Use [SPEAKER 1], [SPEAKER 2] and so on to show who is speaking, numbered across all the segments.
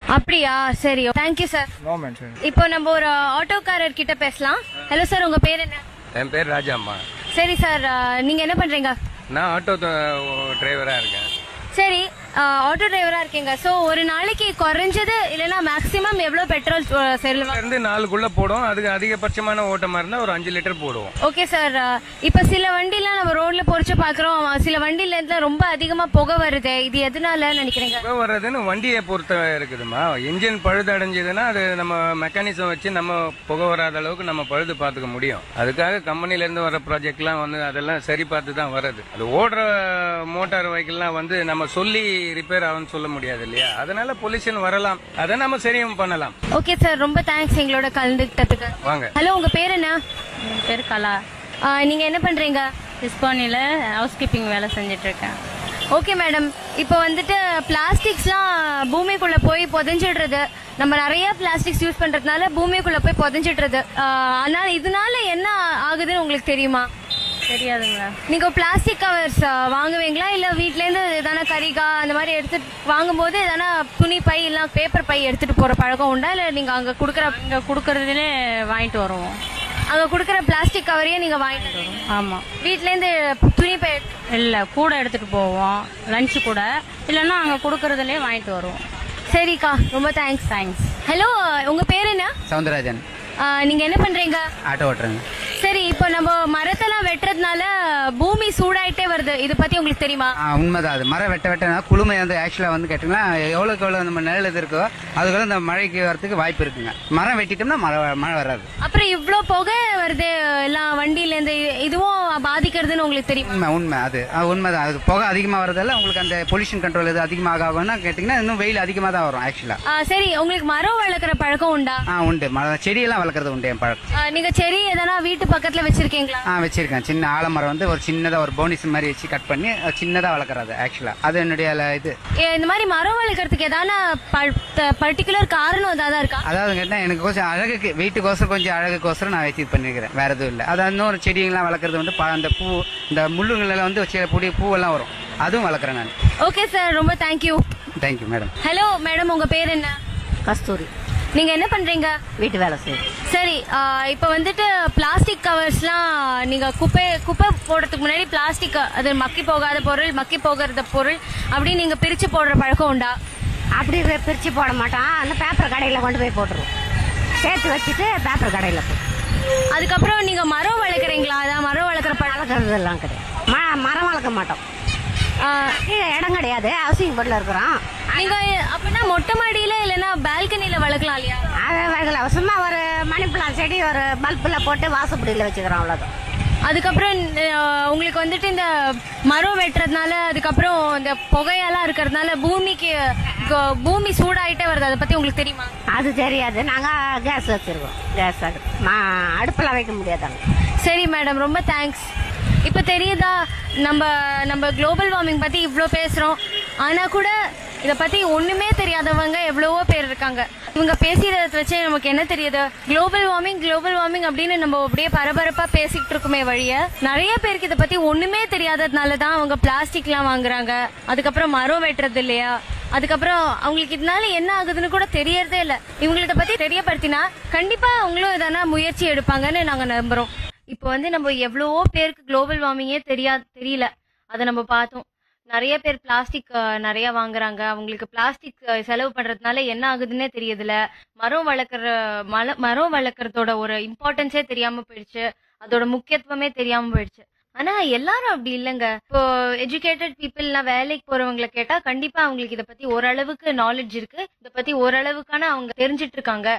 [SPEAKER 1] அப்படியா சரி thank you sir
[SPEAKER 2] no mention
[SPEAKER 1] இப்போ நம்ம ஒரு ஆட்டோக்காரர் கிட்ட பேசலாம் ஹலோ சார் உங்க பேர் என்ன
[SPEAKER 3] என் பேர் ராஜாம்மா
[SPEAKER 1] சரி சார் நீங்க என்ன பண்றீங்க
[SPEAKER 3] நான் ஆட்டோ டிரைவரா இருக்கேன்
[SPEAKER 1] சரி ஆட்டோ டிரைவரா இருக்கீங்க சோ ஒரு நாளைக்கு குறைஞ்சது இல்லைன்னா மேக்ஸிமம் எவ்வளவு பெட்ரோல் செல்லுவாங்க
[SPEAKER 3] இருந்து நாலுக்குள்ள போடும் அதுக்கு அதிகபட்சமான ஓட்டமா இருந்தா ஒரு அஞ்சு லிட்டர் போடுவோம்
[SPEAKER 1] ஓகே சார் இப்ப சில வண்டிலாம் நம்ம ரோட்ல பொறிச்சு பாக்குறோம் சில வண்டில இருந்து ரொம்ப அதிகமா புகை வருது இது எதனால நினைக்கிறீங்க
[SPEAKER 3] புகை வர்றதுன்னு வண்டியை பொறுத்த இருக்குதுமா இன்ஜின் பழுது அடைஞ்சதுன்னா அது நம்ம மெக்கானிசம் வச்சு நம்ம புகை வராத அளவுக்கு நம்ம பழுது பார்த்துக்க முடியும் அதுக்காக கம்பெனில இருந்து வர ப்ராஜெக்ட்லாம் வந்து அதெல்லாம் சரி பார்த்து தான் வருது அது ஓடுற மோட்டார் வெஹிக்கிள்லாம் வந்து நம்ம சொல்லி ரிப்பேர் ஆகும்னு சொல்ல முடியாது இல்லையா அதனால பொல்யூஷன் வரலாம் அதை நம்ம சரியும் பண்ணலாம்
[SPEAKER 1] ஓகே சார் ரொம்ப தேங்க்ஸ் எங்களோட கலந்துக்கிட்டதுக்கு
[SPEAKER 3] வாங்க
[SPEAKER 1] ஹலோ உங்க பேர் என்ன
[SPEAKER 4] என் பேர் கலா
[SPEAKER 1] ஆ, நீங்க என்ன பண்றீங்க
[SPEAKER 4] டிஸ்பானியில் ஹவுஸ் கீப்பிங் வேலை செஞ்சுட்டு இருக்கேன்
[SPEAKER 1] ஓகே மேடம் இப்போ வந்துட்டு பிளாஸ்டிக்ஸ்லாம் பூமிக்குள்ள போய் புதைஞ்சிடுறது நம்ம நிறைய பிளாஸ்டிக்ஸ் யூஸ் பண்றதுனால பூமிக்குள்ள போய் புதைஞ்சிடுறது ஆ, அதனால இதனால என்ன ஆகுதுன்னு உங்களுக்கு தெரியுமா
[SPEAKER 4] தெரியாதுங்க
[SPEAKER 1] நீங்க பிளாஸ்டிக் கவர்ஸ் வாங்குவீங்களா இல்ல வீட்ல இருந்து எதனா கரிகா அந்த மாதிரி எடுத்துட்டு வாங்கும்போது எதனா துணி பை இல்ல பேப்பர் பை எடுத்துட்டு போற பழக்கம் உண்டா இல்ல நீங்க அங்க குடுக்கற
[SPEAKER 4] இங்கே கொடுக்கறதுலே வாங்கிட்டு வருவோம்
[SPEAKER 1] அங்க குடுக்கற பிளாஸ்டிக் கவரையே நீங்க வாங்கிட்டு வருவீங்க.
[SPEAKER 4] ஆமாம்
[SPEAKER 1] வீட்ல இருந்து துணி பை
[SPEAKER 4] இல்லை கூட எடுத்துகிட்டு போவோம் லஞ்சு கூட இல்லைன்னா அங்கே கொடுக்கறதுலே வாங்கிட்டு வருவோம்
[SPEAKER 1] சரிக்கா ரொம்ப தேங்க்ஸ்
[SPEAKER 4] தேங்க்ஸ்
[SPEAKER 1] ஹலோ உங்க பேர் என்ன
[SPEAKER 5] சவுந்தரராஜன்
[SPEAKER 1] ஆ, நீங்க என்ன பண்றீங்க
[SPEAKER 5] ஆட்டோ ஓட்டுறேங்க
[SPEAKER 1] சரி இப்போ நம்ம மரத்தெல்லாம் வெட்டுறதுனால பூமி சூடாயிட்டே வருது இத பத்தி உங்களுக்கு தெரியுமா
[SPEAKER 5] ஆ, உண்மைதான் அது மரம் வெட்ட வெட்டனா குளுமை வந்து ஆக்சுவலாக வந்து கேட்டிங்கன்னா எவ்வளோக்கு எவ்வளோ நம்ம நிழல் இது இருக்கோ அதுக்குள்ள இந்த மழைக்கு வரதுக்கு வாய்ப்பு இருக்குங்க மரம் வெட்டிட்டோம்னா மழை மழை வராது
[SPEAKER 1] அப்புறம் இவ்ளோ புகை வருது எல்லாம் வண்டியில இருந்து இதுவும் பாதிக்கிறதுன்னு உங்களுக்கு தெரியுமா
[SPEAKER 5] உண்மை உண்மை அது அது உண்மைதான் அது புகை அதிகமாக வரதால உங்களுக்கு அந்த பொல்யூஷன் கண்ட்ரோல் இது அதிகமாக ஆகும்னா கேட்டிங்கன்னா இன்னும் வெயில் அதிகமாக தான் வரும் ஆக்சுவலாக
[SPEAKER 1] ஆ, சரி உங்களுக்கு மரம் வளர்க்குற பழக்கம் உண்டா
[SPEAKER 5] ஆ உண்டு மரம் செடியெல்லாம் வளர்க்குறது உண்டு என் பழக்கம்
[SPEAKER 1] ஆ, நீங்க செடி எதனா வீட்டு பக்கத்துல வச்சிருக்கீங்களா
[SPEAKER 5] ஆ வச்சிருக்கேன் சின்ன ஆலமரம் வந்து ஒரு சின்னதாக ஒரு போனிஸ் மாதிரி வச்சு கட் பண்ணி சின்னதாக வளர்க்குறது ஆக்சுவலாக அது என்னுடைய ல- இது
[SPEAKER 1] ஏ, இந்த மாதிரி மரம் வளர்க்கறதுக்கு எதான பர்டிகுலர் காரணம் ஏதாவது இருக்கா
[SPEAKER 5] அதாவது கேட்டா எனக்கு கொஞ்சம் அழகுக்கு வீட்டுக்கோசரம் கொஞ்சம் அழகுக்கோசரம் நான் வச்சு பண்ணிருக்கிறேன் வேற எதுவும் இல்லை அதாவது இன்னொரு செடிங்கெல்லாம் வளர்க்குறது வந்து ப- அந்த பூ இந்த முள்ளுங்களெல்லாம் வந்து வச்சு பூடி பூவெல்லாம் வரும் அதுவும் வளர்க்குறேன் நான்
[SPEAKER 1] ஓகே சார் ரொம்ப thank you
[SPEAKER 5] thank you madam
[SPEAKER 1] hello madam உங்க பேர் என்ன
[SPEAKER 4] கஸ்தூரி
[SPEAKER 1] நீங்க என்ன பண்றீங்க
[SPEAKER 4] வீட்டு வேலை செய்யும்
[SPEAKER 1] சரி ஆ, இப்ப வந்துட்டு பிளாஸ்டிக் கவர்ஸ்லாம் நீங்க குப்பை குப்பை போடுறதுக்கு முன்னாடி பிளாஸ்டிக் அது மக்கி போகாத பொருள் மக்கி போகிறத பொருள் அப்படி நீங்க பிரிச்சு போடுற பழக்கம் உண்டா
[SPEAKER 6] அப்படி பி- பிரிச்சு போட மாட்டோம் அந்த பேப்பர் கடையில் கொண்டு போய் போட்டுருவோம் சேர்த்து வச்சுட்டு பேப்பர் கடையில் போட்டு
[SPEAKER 1] அதுக்கப்புறம் நீங்க மரம் வளர்க்குறீங்களா அதான் மரம் வளர்க்குற பழக்கம்
[SPEAKER 6] வளர்க்குறதெல்லாம் கிடையாது ம மரம் வளர்க்க மாட்டோம்
[SPEAKER 1] ஆ,
[SPEAKER 6] கீழே இடம் கிடையாது ஹவுசிங் போர்டில் இருக்கிறோம்
[SPEAKER 1] நீங்க அப்படின்னா மொட்டை மாடியில இல்லைன்னா பால்கனில வளர்க்கலாம் இல்லையா
[SPEAKER 6] அதை வைக்கல சும்மா ஒரு மணி பிளான் செடி ஒரு பல்பில் போட்டு வாசப்படியில் வச்சுக்கிறோம் அவ்வளோதான்
[SPEAKER 1] அதுக்கப்புறம் ஆ, உங்களுக்கு வந்துட்டு இந்த மரம் வெட்டுறதுனால அதுக்கப்புறம் இந்த புகையெல்லாம் இருக்கிறதுனால பூமிக்கு க- பூமி சூடாயிட்டே வருது அதை பத்தி உங்களுக்கு தெரியுமா
[SPEAKER 6] அது தெரியாது நாங்கள் கேஸ் வச்சுருக்கோம் கேஸ் அடுப்பு மா அடுப்பில் வைக்க முடியாதாங்க
[SPEAKER 1] சரி மேடம் ரொம்ப தேங்க்ஸ் இப்போ தெரியுதா நம்ம நம்ம குளோபல் வார்மிங் பத்தி இவ்வளோ பேசுறோம் ஆனா கூட இத பத்தி ஒண்ணுமே தெரியாதவங்க எவ்வளவோ பேர் இருக்காங்க இவங்க பேசியதை வச்சு நமக்கு என்ன தெரியுது குளோபல் வார்மிங் குளோபல் வார்மிங் அப்படின்னு நம்ம அப்படியே பரபரப்பா பேசிக்கிட்டு இருக்குமே வழிய நிறைய பேருக்கு இத பத்தி ஒண்ணுமே தெரியாததுனால தான் அவங்க பிளாஸ்டிக்லாம் வாங்குறாங்க அதுக்கப்புறம் மரம் வெட்டுறது இல்லையா அதுக்கப்புறம் அவங்களுக்கு இதனால என்ன ஆகுதுன்னு கூட தெரியறதே இல்ல இவங்கள்ட்ட பத்தி தெரியப்படுத்தினா கண்டிப்பா அவங்களும் எதனா முயற்சி எடுப்பாங்கன்னு நாங்க நம்புறோம் இப்போ வந்து நம்ம எவ்வளவோ பேருக்கு குளோபல் வார்மிங்கே தெரியா தெரியல அதை நம்ம பார்த்தோம் நிறைய பேர் பிளாஸ்டிக் நிறைய வாங்குறாங்க அவங்களுக்கு பிளாஸ்டிக் செலவு பண்றதுனால என்ன ஆகுதுன்னே தெரியுதுல மரம் வளர்க்குற மல மரம் வளர்க்கறதோட ஒரு இம்பார்ட்டன்ஸே தெரியாம போயிடுச்சு அதோட முக்கியத்துவமே தெரியாம போயிடுச்சு ஆனா எல்லாரும் அப்படி இல்லைங்க இப்போ எஜுகேட்டட் பீப்புள்லாம் வேலைக்கு போறவங்களை கேட்டா கண்டிப்பா அவங்களுக்கு இத பத்தி ஓரளவுக்கு நாலேஜ் இருக்கு இத பத்தி ஓரளவுக்கான அவங்க தெரிஞ்சிட்டு இருக்காங்க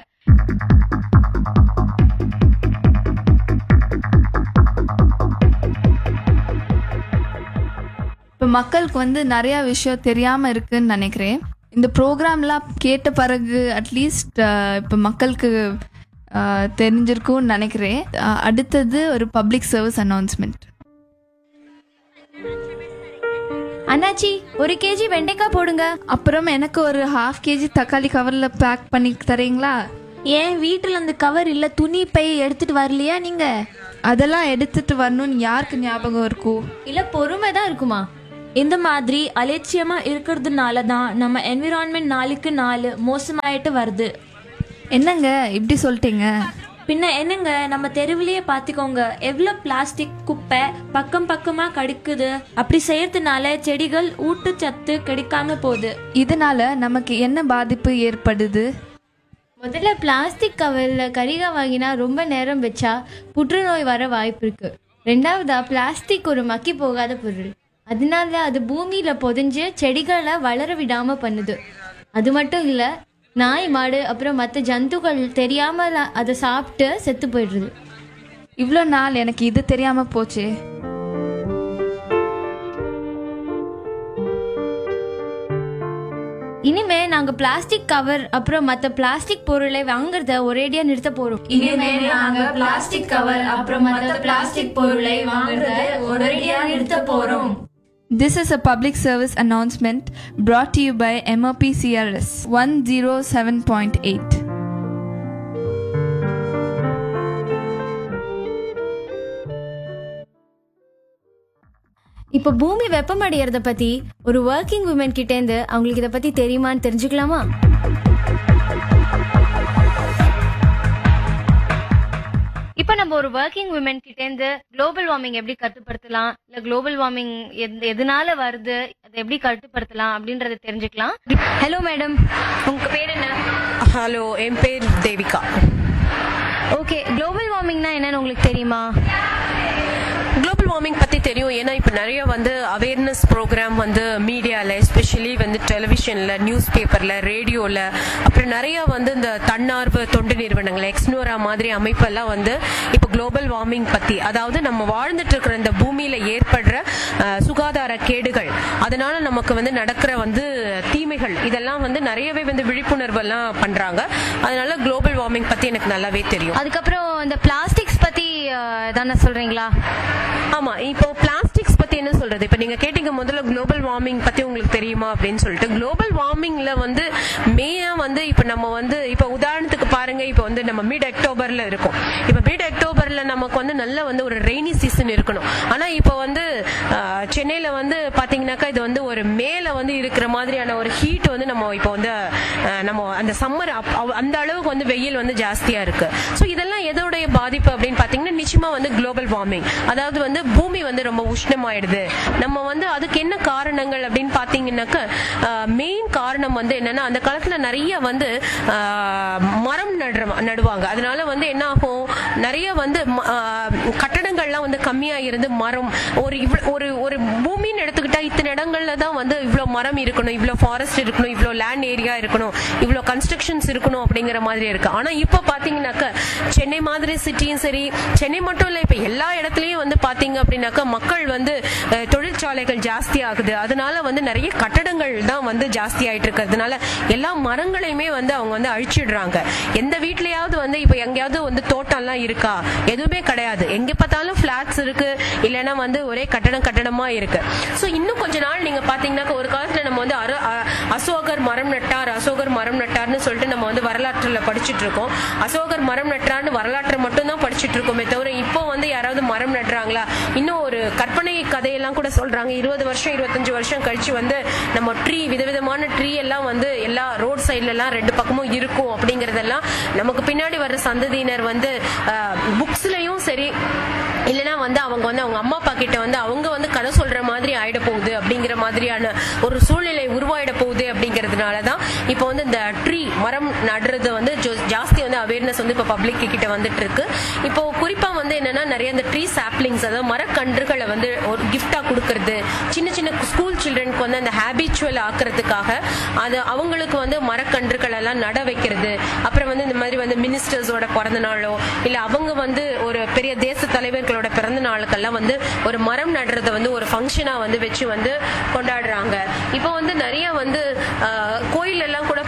[SPEAKER 7] இப்போ மக்களுக்கு வந்து நிறைய விஷயம் தெரியாம இருக்குன்னு நினைக்கிறேன் இந்த ப்ரோக்ராம்லாம் கேட்ட பிறகு அட்லீஸ்ட் இப்போ மக்களுக்கு அஹ், தெரிஞ்சிருக்கும்னு நினைக்கிறேன் அஹ், அடுத்தது ஒரு பப்ளிக் சர்வீஸ் அனௌன்ஸ்மெண்ட்
[SPEAKER 1] அண்ணாச்சி ஒரு கேஜி வெண்டைக்காய் போடுங்க
[SPEAKER 7] அப்புறம் எனக்கு ஒரு ஹாஃப் கேஜி தக்காளி கவரில் பேக் பண்ணி தரீங்களா
[SPEAKER 8] ஏன் வீட்டில் அந்த கவர் இல்லை துணி பை எடுத்துட்டு வரலையா நீங்க
[SPEAKER 7] அதெல்லாம் எடுத்துட்டு வரணும்னு யாருக்கு ஞாபகம் இருக்கும்
[SPEAKER 1] இல்ல பொறுமை தான் இருக்குமா
[SPEAKER 8] இந்த மாதிரி அலட்சியமா இருக்கிறதுனால தான் நம்ம என்விரான்மெண்ட் நாளுக்கு நாள் மோசமாயிட்டு வருது
[SPEAKER 7] என்னங்க இப்படி சொல்லிட்டீங்க
[SPEAKER 8] பின்ன என்னங்க நம்ம தெருவிலேயே பார்த்துக்கோங்க எவ்வளோ பிளாஸ்டிக் குப்பை பக்கம் பக்கமா கடிக்குது அப்படி செய்யறதுனால செடிகள் ஊட்டச்சத்து கிடைக்காம போகுது
[SPEAKER 7] இதனால நமக்கு என்ன பாதிப்பு ஏற்படுது
[SPEAKER 1] முதல்ல பிளாஸ்டிக் கவரில் கரிகா வாங்கினா ரொம்ப நேரம் வச்சா புற்றுநோய் வர வாய்ப்பு இருக்கு ரெண்டாவதா பிளாஸ்டிக் ஒரு மக்கி போகாத பொருள் அதனால அது பூமியில புதைஞ்சு செடிகளை வளர விடாம பண்ணுது அது மட்டும் இல்ல நாய் மாடு அப்புறம் மற்ற ஜந்துக்கள் தெரியாம அதை சாப்பிட்டு செத்து போயிடுறது
[SPEAKER 7] இவ்வளோ நாள் எனக்கு இது தெரியாம போச்சே
[SPEAKER 1] இனிமே நாங்க பிளாஸ்டிக் கவர் அப்புறம் மற்ற பிளாஸ்டிக் பொருளை வாங்குறத ஒரேடியா நிறுத்த போறோம்
[SPEAKER 8] இனிமே நாங்க பிளாஸ்டிக் கவர் அப்புறம் மற்ற பிளாஸ்டிக் பொருளை வாங்குறத ஒரேடியா நிறுத்த போறோம்
[SPEAKER 7] This is a public service announcement brought to you by MOP CRS 107.8.
[SPEAKER 1] இப்போ பூமி வெப்பமடையறத பத்தி ஒரு ஒர்க்கிங் உமன் கிட்ட இருந்து அவங்களுக்கு இதை பத்தி தெரியுமான்னு தெரிஞ்சுக்கலாமா இப்போ நம்ம ஒரு ஒர்க்கிங் உமன் கிட்ட இருந்து குளோபல் வார்மிங் எப்படி கட்டுப்படுத்தலாம் இல்ல குளோபல் வார்மிங் எதனால வருது அதை எப்படி கட்டுப்படுத்தலாம் அப்படின்றத தெரிஞ்சுக்கலாம் ஹலோ மேடம் உங்க பேர் என்ன
[SPEAKER 2] ஹலோ என் பேர் தேவிகா
[SPEAKER 1] ஓகே குளோபல் வார்மிங்னா என்னன்னு உங்களுக்கு தெரியுமா
[SPEAKER 2] குளோபல் வார்மிங் பத்தி தெரியும் ஏன்னா இப்ப நிறைய வந்து அவேர்னஸ் ப்ரோக்ராம் வந்து மீடியால எஸ்பெஷலி வந்து டெலிவிஷன்ல நியூஸ் பேப்பர்ல ரேடியோல அப்புறம் நிறைய வந்து இந்த தன்னார்வ தொண்டு நிறுவனங்கள் எக்ஸ்னோரா மாதிரி அமைப்பெல்லாம் வந்து இப்ப குளோபல் வார்மிங் பத்தி அதாவது நம்ம வாழ்ந்துட்டு இருக்கிற இந்த பூமியில ஏற்படுற அஹ், சுகாதார கேடுகள் அதனால நமக்கு வந்து நடக்கிற வந்து தீமைகள் இதெல்லாம் வந்து நிறையவே வந்து விழிப்புணர்வு எல்லாம் பண்றாங்க அதனால குளோபல் வார்மிங் பத்தி எனக்கு நல்லாவே தெரியும்
[SPEAKER 1] அதுக்கப்புறம் இந்த பிளாஸ்டிக்ஸ் பத்தி அஹ், தானே சொல்றீங்களா
[SPEAKER 2] ஆமா இப்போ பிளாஸ்டிக்ஸ் பத்தி என்ன சொல்றது இப்ப நீங்க கேட்டீங்க முதல்ல குளோபல் வார்மிங் பத்தி உங்களுக்கு தெரியுமா அப்படின்னு சொல்லிட்டு குளோபல் வார்மிங்ல வந்து மெயினா வந்து இப்ப நம்ம வந்து இப்ப உதாரணத்துக்கு பாருங்க இப்ப வந்து நம்ம மிட் அக்டோபர்ல இருக்கோம் இப்ப மிட் அக்டோபர்ல நமக்கு வந்து நல்ல வந்து ஒரு ரெய்னி சீசன் இருக்கணும் ஆனா இப்ப வந்து ஆஹ், சென்னையில வந்து பாத்தீங்கன்னாக்கா இது வந்து ஒரு மேல வந்து இருக்கிற மாதிரியான ஒரு ஹீட் வந்து நம்ம இப்போ வந்து ஆஹ், நம்ம அந்த சம்மர் அந்த அளவுக்கு வந்து வெயில் வந்து ஜாஸ்தியா இருக்கு ஸோ இதெல்லாம் எதோடைய பாதிப்பு அப்படின்னு பாத்தீங்கன்னா நிச்சயமா வந்து குளோபல் வார்மிங் அதாவது வந்து பூமி வந்து ரொம்ப உஷ்ணமாயிடுது நம்ம வந்து அதுக்கு என்ன காரணங்கள் அப்படின்னு பாத்தீங்கன்னாக்க மெயின் காரணம் வந்து என்னன்னா அந்த காலத்துல நிறைய வந்து ஆஹ், மரம் நடுற நடுவாங்க அதனால வந்து என்ன ஆகும் நிறைய வந்து ம- ஆஹ், கட்டடங்கள்லாம் வந்து கம்மியா இருந்து மரம் ஒரு இவ்வளவு ஒரு ஒரு பூமின்னு எடுத்துக்கிட்டா இத்தனை இடங்கள்ல தான் வந்து இவ்வளவு மரம் இருக்கணும் இவ்வளவு ஃபாரஸ்ட் இருக்கணும் இவ்வளவு லேண்ட் ஏரியா இருக்கணும் இவ்வளவு கன்ஸ்ட்ரக்ஷன்ஸ் இருக்கணும் அப்படிங்கிற மாதிரி இருக்கு ஆனா இப்ப பாத்தீங்கன்னாக்க சென்னை மாதிரி சிட்டியும் சரி சென்னை மட்டும் இல்ல இப்ப எல்லா இடத்துலயும் வந்து பாத்தீங்க அப்படின்னாக்கா மக்கள் வந்து அஹ், தொழிற்சாலைகள் ஜாஸ்தி ஆகுது அதனால வந்து நிறைய கட்டடங்கள் தான் வந்து ஜாஸ்தி ஆயிட்டு இருக்கிறதுனால எல்லா மரங்களையுமே வந்து அவங்க வந்து அழிச்சிடுறாங்க எந்த வீட்லயாவது வந்து இப்ப எங்கேயாவது வந்து தோட்டம்லாம் இருக்கா எதுவுமே கிடையாது எங்க பார்த்தாலும் பிளாட்ஸ் இருக்கு இல்லைன்னா வந்து ஒரே கட்டடம் கட்டடமா இருக்கு சோ இன்னும் கொஞ்ச நாள் நீங்க பாத்தீங்கன்னாக்கா ஒரு காலத்துல நம்ம வந்து அர- அ- அசோகர் மரம் நட்டார் அசோகர் மரம் நட்டார்னு சொல்லிட்டு நம்ம வந்து வரலாற்றுல படிச்சிட்டு இருக்கோம் அசோகர் மரம் நட்டார்னு வரலாற்றை மட்டும் தான் படிச்சிட்டு இருக்கோமே தவிர இப்போ வந்து யாராவது மரம் நடுறாங்களா இன்னும் ஒரு கற்பனை கதையெல்லாம் கூட சொல்றாங்க இருபது வருஷம் இருபத்தஞ்சு வருஷம் கழிச்சு வந்து நம்ம ட்ரீ விதவிதமான ட்ரீ எல்லாம் வந்து எல்லா ரோட் சைட்ல எல்லாம் ரெண்டு பக்கமும் இருக்கும் அப்படிங்கறதெல்லாம் நமக்கு பின்னாடி வர்ற சந்ததியினர் வந்து புக்ஸ்லயும் சரி இல்லைன்னா வந்து அவங்க வந்து அவங்க அம்மா அப்பா கிட்ட வந்து அவங்க வந்து கதை சொல்ற மாதிரி ஆயிட போகுது அப்படிங்கிற மாதிரியான ஒரு சூழ்நிலை உருவாயிட போகுது அப்படிங்கறதுனால தான் இப்போ வந்து இந்த ட்ரீ மரம் நடுறது வந்து ஜோ- ஜாஸ்தி வந்து அவேர்னஸ் வந்து இப்போ பப்ளிக் கிட்ட வந்துட்டு இருக்கு இப்போ குறிப்பா வந்து என்னன்னா நிறைய இந்த ட்ரீ சாப்லிங்ஸ் அதாவது மரக்கன்றுகளை வந்து ஒரு கிஃப்டா கொடுக்கறது சின்ன சின்ன ஸ்கூல் சில்ட்ரனுக்கு வந்து அந்த ஹேபிச்சுவல் ஆக்குறதுக்காக அது அவங்களுக்கு வந்து மரக்கன்றுகள் எல்லாம் நட வைக்கிறது அப்புறம் வந்து இந்த மாதிரி வந்து மினிஸ்டர்ஸோட பிறந்த நாளோ இல்ல அவங்க வந்து ஒரு பெரிய தேச தலைவர்களோட பிறந்த நாளுக்கெல்லாம் வந்து ஒரு மரம் நடுறத வந்து ஒரு ஃபங்க்ஷனா வந்து வச்சு வந்து கொண்டாடுறாங்க இப்போ வந்து நிறைய வந்து ஆஹ், கோயில் எல்லாம் கூட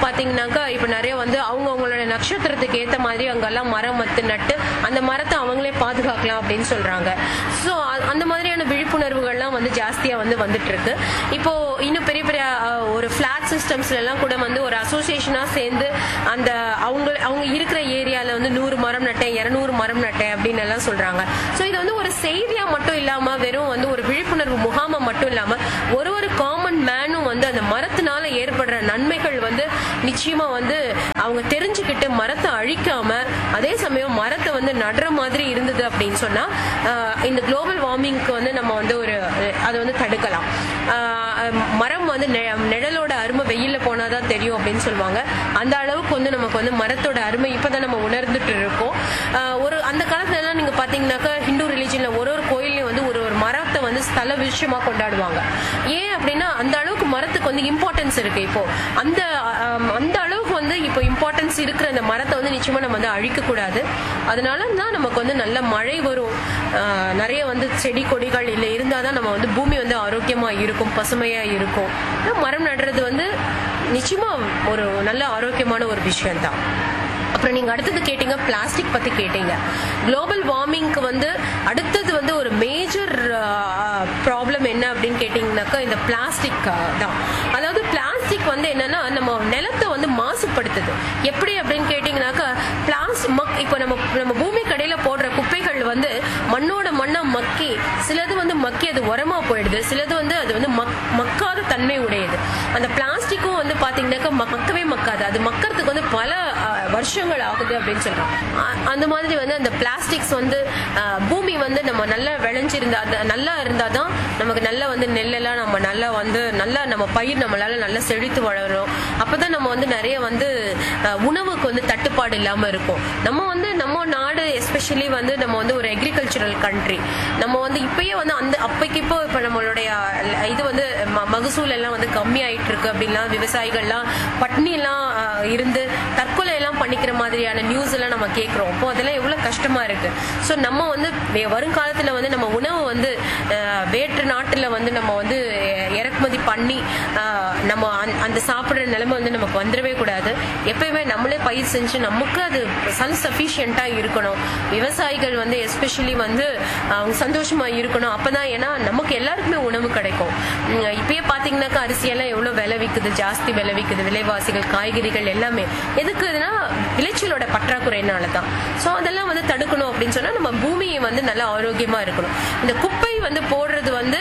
[SPEAKER 2] பாத்தீங்கன்னாக்கா இப்ப நிறைய வந்து அவங்க அவங்களோட நட்சத்திரத்துக்கு ஏத்த மாதிரி அங்கெல்லாம் மரம் மத்து நட்டு அந்த மரத்தை அவங்களே பாதுகாக்கலாம் அப்படின்னு சொல்றாங்க ஸோ அந்த மாதிரியான விழிப்புணர்வுகள்லாம் வந்து ஜாஸ்தியா வந்து வந்துட்டு இருக்கு இப்போ இன்னும் பெரிய பெரிய அஹ், ஒரு ஃபிளாட் சிஸ்டம்ஸ்ல எல்லாம் கூட வந்து ஒரு அசோசியேஷனா சேர்ந்து அந்த அவங்க அவங்க இருக்கிற ஏரியால வந்து நூறு மரம் நட்டேன் இருநூறு மரம் நட்டேன் அப்படின்னு எல்லாம் சொல்றாங்க ஸோ இது வந்து ஒரு செய்தியா மட்டும் இல்லாம வெறும் வந்து ஒரு விழிப்புணர்வு முகாமா மட்டும் இல்லாம ஒரு ஒரு காமன் மேனும் வந்து அந்த மரத்தினால ஏற்படுற நன்மைகள் வந்து நிச்சயமா வந்து அவங்க தெரிஞ்சுக்கிட்டு மரத்தை அழிக்காம அதே சமயம் மரத்தை வந்து நடுற மாதிரி இருந்தது அப்படின்னு சொன்னா ஆஹ், இந்த குளோபல் வார்மிங்க்கு வந்து நம்ம வந்து ஒரு அஹ், அதை வந்து தடுக்கலாம் ஆஹ், மரம் வந்து நெ- நிழலோட அருமை வெயில்ல போனாதான் தெரியும் அப்படின்னு சொல்லுவாங்க அந்த அளவுக்கு வந்து நமக்கு வந்து மரத்தோட அருமை இப்பதான் நம்ம உணர்ந்துட்டு இருக்கோம் ஆஹ், ஒரு அந்த காலத்துல எல்லாம் நீங்க பாத்தீங்கன்னாக்கா ஹிந்து ரிலீஜன்ல ஒரு ஒரு கோயிலையும் வந்து ஒரு ஒரு மரத்தை வந்து ஸ்தல விஷயமா கொண்டாடுவாங்க ஏன் அப்படின்னா அந்த அளவுக்கு மரத்துக்கு வந்து இம்பார்ட்டன்ஸ் இருக்கு இப்போ அந்த ஆம், அந்த அளவுக்கு வந்து இப்போ இம்பார்ட்டன்ஸ் இருக்கிற அந்த மரத்தை வந்து நிச்சயமா நம்ம வந்து அழிக்க கூடாது அதனால தான் நமக்கு வந்து நல்ல மழை வரும் ஆஹ், நிறைய வந்து செடி கொடிகள் இல்லை இருந்தாதான் நம்ம வந்து பூமி வந்து ஆரோக்கியமா இருக்கும் பசுமையா இருக்கும் ஆனா மரம் நடுறது வந்து நிச்சயமா ஒரு நல்ல ஆரோக்கியமான ஒரு விஷயம் தான் அப்புறம் நீங்க அடுத்தது கேட்டீங்க பிளாஸ்டிக் பத்தி கேட்டீங்க குளோபல் வார்மிங்க்கு வந்து அடுத்தது வந்து ஒரு மேஜர் ப்ராப்ளம் என்ன அப்படின்னு கேட்டீங்கன்னாக்கா இந்த பிளாஸ்டிக் தான் அதாவது பிளாஸ்டிக் வந்து என்னன்னா நம்ம நிலத்தை வந்து மாசுபடுத்துது எப்படி அப்படின்னு கேட்டீங்கன்னாக்கா பிளாஸ் மக் இப்போ நம்ம நம்ம பூமி கடையில போடுற குப்பைகள் வந்து மண்ணோட மண்ணா மக்கி சிலது வந்து மக்கி அது உரமா போயிடுது சிலது வந்து அது வந்து மக் மக்காத தன்மை உடையது அந்த பிளாஸ்டிக்கும் வந்து பாத்தீங்கன்னாக்கா ம- மக்கவே மக்காது அது மக்கறதுக்கு வந்து பல அஹ், வருஷங்கள் ஆகுது அப்படின்னு சொல்றோம் அ- அந்த மாதிரி வந்து அந்த பிளாஸ்டிக்ஸ் வந்து அஹ், பூமி வந்து நம்ம நல்லா விளைஞ்சிருந்தா அது நல்லா இருந்தாதான் நமக்கு நல்லா வந்து நெல்லெல்லாம் நம்ம நல்லா வந்து நல்லா நம்ம பயிர் நம்மளால நல்லா செழித்து வளரும் அப்பதான் நம்ம வந்து நிறைய வந்து அஹ், உணவுக்கு வந்து தட்டுப்பாடு இல்லாம இருக்கும் நம்ம வந்து நம்ம நாடு எஸ்பெஷலி வந்து நம்ம வந்து ஒரு அக்ரிகல்ச்சரல் கண்ட்ரி நம்ம வந்து இப்பயே வந்து அந்த அப்பைக்கு இப்போ இப்ப நம்மளுடைய அஹ், இது வந்து ம- மகசூல் எல்லாம் வந்து கம்மி ஆயிட்டு இருக்கு அப்படின்லாம் விவசாயிகள்லாம் பட்னி எல்லாம் அஹ், இருந்து தற்கொலை எல்லாம் பண்ணிக்கிற மாதிரியான நியூஸ் எல்லாம் நம்ம கேட்கிறோம் அப்போ அதெல்லாம் எவ்வளவு கஷ்டமா இருக்கு ஸோ நம்ம வந்து வே- வருங்காலத்துல வந்து நம்ம உணவு வந்து அஹ், வேற்று நாட்டுல வந்து நம்ம வந்து அஹ், இறக்குமதி பண்ணி அஹ், நம்ம அந்த- அந்த சாப்பிடுற நிலைமை வந்து நமக்கு வந்துடவே கூடாது எப்பயுமே நம்மளே பயிர் செஞ்சு நமக்கு அது சன் சஃபிஷியண்டா இருக்கணும் விவசாயிகள் வந்து எஸ்பெஷலி வந்து அவங்க சந்தோஷமா இருக்கணும் அப்பதான் ஏன்னா நமக்கு எல்லாருக்குமே உணவு கிடைக்கும் உம், இப்பயே பாத்தீங்கன்னாக்கா அரிசியெல்லாம் எவ்வளவு விலை விக்குது ஜாஸ்தி விலை விக்குது விலைவாசிகள் காய்கறிகள் எல்லாமே எதுக்குதுன்னா விளைச்சலோட பற்றாக்குறையினால தான் ஸோ அதெல்லாம் வந்து தடுக்கணும் அப்படின்னு சொன்னா நம்ம பூமியை வந்து நல்லா ஆரோக்கியமா இருக்கணும் இந்த குப்பை வந்து போடுறது வந்து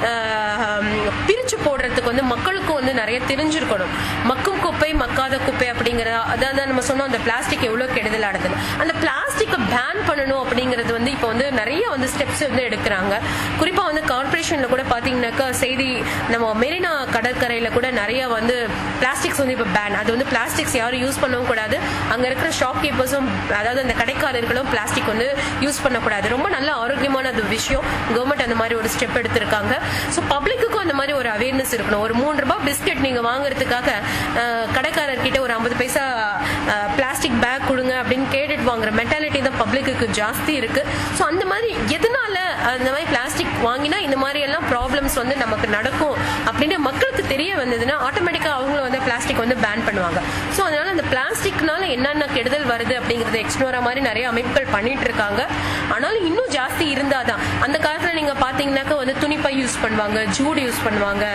[SPEAKER 2] ஆஹ், பிரிச்சு போடுறதுக்கு வந்து மக்களுக்கும் வந்து நிறைய தெரிஞ்சிருக்கணும் மக்கும் குப்பை மக்காத குப்பை அப்படிங்கறத அதாவது நம்ம சொன்னோம் அந்த பிளாஸ்டிக் எவ்வளவு கெடுதலானது அந்த பிளாஸ்டிக்கை பேன் பண்ணணும் அப்படிங்கிறது வந்து இப்போ வந்து நிறைய வந்து ஸ்டெப்ஸ் வந்து எடுக்கிறாங்க குறிப்பா வந்து கார்பரேஷன்ல கூட பாத்தீங்கன்னாக்கா செய்தி நம்ம மெரினா கடற்கரையில கூட நிறைய வந்து பிளாஸ்டிக்ஸ் வந்து இப்போ பேன் அது வந்து பிளாஸ்டிக்ஸ் யாரும் யூஸ் பண்ணவும் கூடாது அங்க இருக்கிற ஷாப் கீப்பர்ஸும் அதாவது அந்த கடைக்காரர்களும் பிளாஸ்டிக் வந்து யூஸ் பண்ணக்கூடாது ரொம்ப நல்ல ஆரோக்கியமான அது விஷயம் கவர்மெண்ட் அந்த மாதிரி ஒரு ஸ்டெப் எடுத்திருக்காங்க ஸோ பப்ளிக்குக்கும் அந்த மாதிரி ஒரு அவேர்னஸ் இருக்கணும் ஒரு மூணு ரூபாய் பிஸ்கெட் நீங்க வாங்குறதுக்காக அஹ், கடைக்காரர்கிட்ட ஒரு ஐம்பது பைசா பிளாஸ்டிக் பேக் கொடுங்க அப்படின்னு கேட்டுட்டு வாங்குற மென்டாலிட்டி தான் பப்ளிக்கு ஜாஸ்தி இருக்கு ஸோ அந்த மாதிரி எதனால அந்த மாதிரி பிளாஸ்டிக் வாங்கினா இந்த மாதிரி எல்லாம் ப்ராப்ளம்ஸ் வந்து நமக்கு நடக்கும் அப்படின்னு மக்களுக்கு தெரிய வந்ததுன்னா ஆட்டோமேட்டிக்கா அவங்களும் வந்து பிளாஸ்டிக் வந்து பேன் பண்ணுவாங்க ஸோ அதனால அந்த பிளாஸ்டிக்னால என்னென்ன கெடுதல் வருது அப்படிங்கறத எக்ஸ்ப்ளோரா மாதிரி நிறைய அமைப்புகள் பண்ணிட்டு இருக்காங்க ஆனாலும் இன்னும் ஜாஸ்தி இருந்தாதான் அந்த காலத்துல நீங்க பாத்தீங்கன்னாக்கா வந்து துணிப்பை யூஸ் பண்ணுவாங்க ஜூட் யூஸ் பண்ணுவாங்க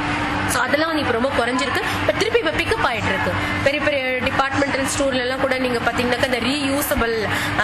[SPEAKER 2] ஸோ அதெல்லாம் வந்து இப்போ ரொம்ப குறைஞ்சிருக்கு இப்போ திருப்பி இப்போ பிக்கப் ஆயிட்டு இருக்கு பெரிய பெரிய டிபார்ட்மெண்டல் ஸ்டோர்ல எல்லாம் கூட நீங்க பாத்தீங்கன்னாக்கா இந்த ரீயூசபிள்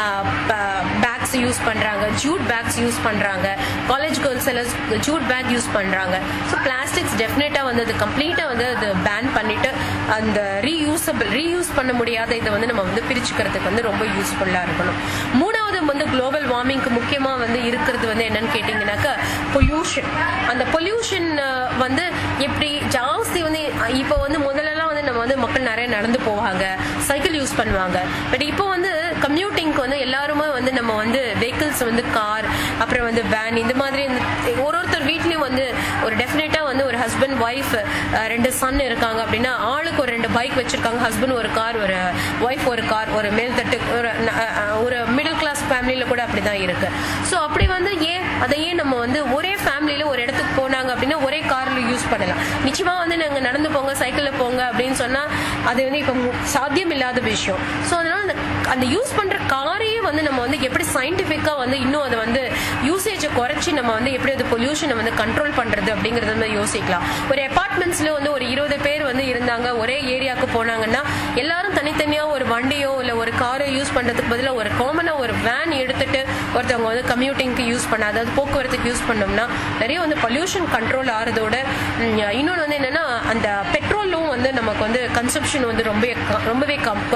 [SPEAKER 2] பேக்ஸ் யூஸ் பண்றாங்க ஜூட் பேக்ஸ் யூஸ் பண்றாங்க காலேஜ் கேர்ள்ஸ் எல்லாம் ஜூட் பேக் யூஸ் பண்றாங்க ஸோ பிளாஸ்டிக்ஸ் டெஃபினட்டா வந்து அது கம்ப்ளீட்டா வந்து அது பேன் பண்ணிட்டு அந்த ரீயூசபிள் ரீயூஸ் பண்ண முடியாத இதை வந்து நம்ம வந்து பிரிச்சுக்கிறதுக்கு வந்து ரொம்ப யூஸ்ஃபுல்லா இருக்கணும் மூணாவது வந்து குளோபல் வார்மிங்க்கு முக்கியமா வந்து இருக்கிறது வந்து என்னன்னு கேட்டீங்கன்னாக்கா பொல்யூஷன் அந்த பொல்யூஷன் வந்து எப்படி ஜாஸ்தி வந்து இப்போ வந்து முதல்லலாம் வந்து நம்ம வந்து மக்கள் நிறைய நடந்து போவாங்க சைக்கிள் யூஸ் பண்ணுவாங்க பட் இப்போ வந்து கம்யூட்டிங்க்கு வந்து எல்லாருமே வந்து நம்ம வந்து வெஹிக்கிள்ஸ் வந்து கார் அப்புறம் வந்து வேன் இந்த மாதிரி இந்த- ஒரு ஒருத்தர் வீட்லயும் வந்து ஒரு டெஃபினட்டா வந்து ஒரு ஹஸ்பண்ட் ஒய்ஃப் ரெண்டு சன் இருக்காங்க அப்படின்னா ஆளுக்கு ஒரு ரெண்டு பைக் வச்சிருக்காங்க ஹஸ்பண்ட் ஒரு கார் ஒரு ஒய்ஃப் ஒரு கார் ஒரு மேல்தட்டு ஒரு ந- அஹ், ஒரு மிடில் கிளாஸ் ஃபேமிலியில கூட அப்படிதான் இருக்கு ஸோ அப்படி வந்து ஏன் அதை ஏன் நம்ம வந்து ஒரே ஃபேமிலியில ஒரு இடத்துக்கு போனாங்க அப்படின்னா ஒரே கார்ல யூஸ் பண்ணலாம் நிச்சயமா வந்து நாங்க நடந்து போங்க சைக்கிள்ல போங்க அப்படின்னு சொன்னா அது வந்து இப்போ சாத்தியம் இல்லாத விஷயம் ஸோ அதனால அந்த அந்த யூஸ் பண்ற காரையே வந்து நம்ம வந்து எப்படி சயின்டிஃபிக்கா வந்து இன்னும் அதை வந்து யூசேஜை குறைச்சி நம்ம வந்து எப்படி அது பொல்யூஷனை வந்து கண்ட்ரோல் பண்றது அப்படிங்கறத வந்து யோசிக்கலாம் ஒரு அபார்ட்மெண்ட்ஸ்ல வந்து ஒரு இருபது பேர் வந்து இருந்தாங்க ஒரே ஏரியாவுக்கு போனாங்கன்னா எல்லாரும் தனித்தனியா ஒரு வண்டியோ இல்ல ஒரு காரோ யூஸ் பண்றதுக்கு பதிலா ஒரு காமனா ஒரு வேன் எடுத்துட்டு ஒருத்தவங்க வந்து கம்யூட்டிங்க்கு யூஸ் பண்ண அதாவது போக்குவரத்துக்கு யூஸ் பண்ணோம்னா நிறைய வந்து பொல்யூஷன் கண்ட்ரோல் ஆறதோட ம், இன்னொன்னு வந்து என்னன்னா அந்த பெட்ரோலும் வந்து நமக்கு வந்து கன்சப்ஷன் வந்து ரொம்ப ரொம்பவே கம்